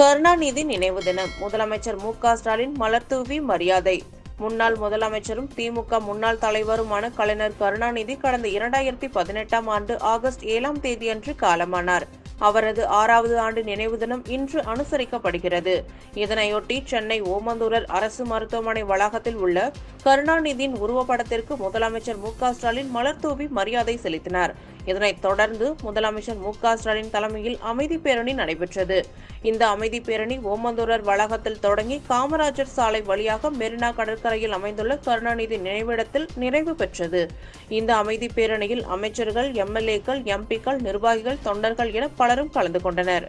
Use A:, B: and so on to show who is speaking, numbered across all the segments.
A: கருணாநிதி நினைவு தினம் முதலமைச்சர் மு க ஸ்டாலின் மலர்தூவி மரியாதை முன்னாள் முதலமைச்சரும் திமுக முன்னாள் தலைவருமான கலைஞர் கருணாநிதி கடந்த இரண்டாயிரத்தி பதினெட்டாம் ஆண்டு ஆகஸ்ட் ஏழாம் தேதியன்று காலமானார் அவரது ஆறாவது ஆண்டு நினைவு தினம் இன்று அனுசரிக்கப்படுகிறது இதனையொட்டி சென்னை ஓமந்தூரர் அரசு மருத்துவமனை வளாகத்தில் உள்ள கருணாநிதியின் உருவப்படத்திற்கு முதலமைச்சர் மு க ஸ்டாலின் மலர்தூவி மரியாதை செலுத்தினார் இதனைத் தொடர்ந்து முதலமைச்சர் மு க ஸ்டாலின் தலைமையில் அமைதி பேரணி நடைபெற்றது இந்த அமைதி பேரணி ஓமந்தூரர் வளாகத்தில் தொடங்கி காமராஜர் சாலை வழியாக மெரினா கடற்கரையில் அமைந்துள்ள கருணாநிதி நினைவிடத்தில் நிறைவு பெற்றது இந்த அமைதி பேரணியில் அமைச்சர்கள் எம்எல்ஏக்கள் எம்பிக்கள் நிர்வாகிகள் தொண்டர்கள் என பலரும் கலந்து கொண்டனர்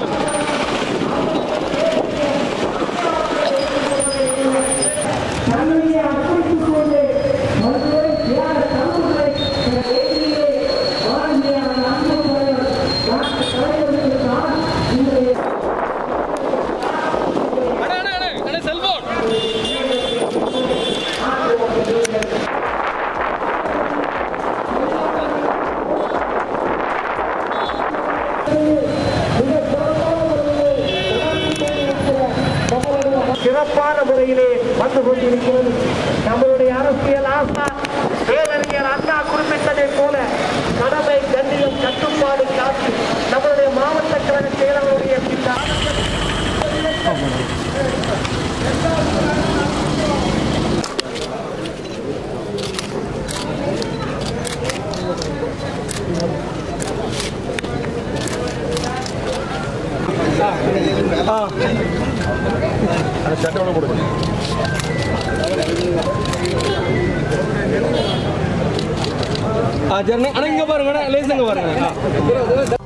B: தன்னுடைய அர்ப்பணித்துக் கொண்டு மதுரை தியாக தலைவர்களை இந்த வேதியிலே வாழ்ந்திய அன்பு தலைவர் டாக்டர் தலைவர்களுக்கு தான் இன்றைய
C: அண்ணா அண்ணா அண்ணா அண்ணா செல்போன்
B: சிறப்பான முறையிலே வந்து கொண்டிருக்கிறது நம்மளுடைய அரசியல் ஆசா பேரறிஞர் அண்ணா குறிப்பிட்டதைப் போல கடமை கண்ணியம் கட்டுப்பாடு காத்து நம்மளுடைய மாவட்ட கழக செயலருடைய இந்த
C: ஆ சரிண்ணே அண்ணா இங்கே பாருங்க அண்ணா லேஸ் இங்கே பாருங்க ஆ